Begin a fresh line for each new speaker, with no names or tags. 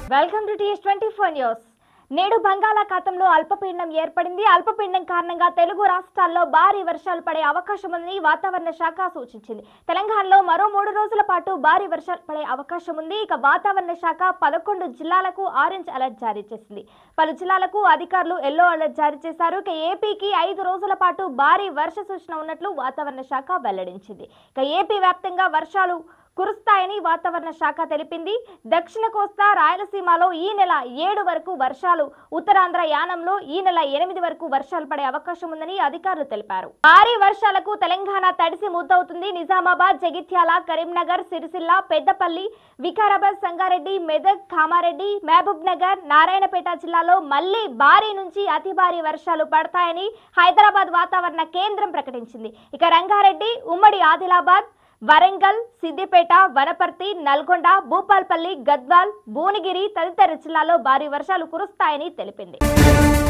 welcome to TS twenty four news నేడు బంగాళాఖాతంలో అల్పపీడనం ఏర్పడింది అల్పపీడనం కారణంగా తెలుగు రాష్ట్రాల్లో భారీ వర్షాలు పడే అవకాశం ఉందని వాతావరణ శాఖ సూచించింది తెలంగాణలో మరో మూడు రోజుల పాటు భారీ వర్షాలు పడే అవకాశం ఉంది ఇక వాతావరణ శాఖ పదకొండు జిల్లాలకు ఆరెంజ్ అలర్ట్ జారీ చేసింది పలు జిల్లాలకు అధికారులు ఎల్లో అలర్ట్ జారీ చేశారు ఇక ఏపీకి ఐదు రోజుల పాటు భారీ వర్ష సూచన ఉన్నట్లు వాతావరణ శాఖ వెల్లడించింది ఇక ఏపీ వ్యాప్తంగా వర్షాలు కురుస్తాయని వాతావరణ శాఖ తెలిపింది దక్షిణ కోస్తా రాయలసీమలో ఈ నెల ఏడు వరకు వర్షాలు ఉత్తరాంధ్ర యానంలో ఈ నెల ఎనిమిది వరకు వర్షాలు పడే అవకాశం ఉందని అధికారులు తెలిపారు భారీ వర్షాలకు తెలంగాణ తడిసి ముద్దవుతుంది నిజామాబాద్ జగిత్యాల కరీంనగర్ సిరిసిల్ల పెద్దపల్లి వికారాబాద్ సంగారెడ్డి మెదక్ కామారెడ్డి మహబూబ్ నగర్ నారాయణపేట జిల్లాలో మళ్లీ భారీ నుంచి అతి భారీ వర్షాలు పడతాయని హైదరాబాద్ వాతావరణ కేంద్రం ప్రకటించింది ఇక రంగారెడ్డి ఉమ్మడి ఆదిలాబాద్ వరంగల్ సిద్దిపేట వనపర్తి నల్గొండ భూపాల్పల్లి గద్వాల్ భువనగిరి తదితర జిల్లాల్లో భారీ వర్షాలు కురుస్తాయని తెలిపింది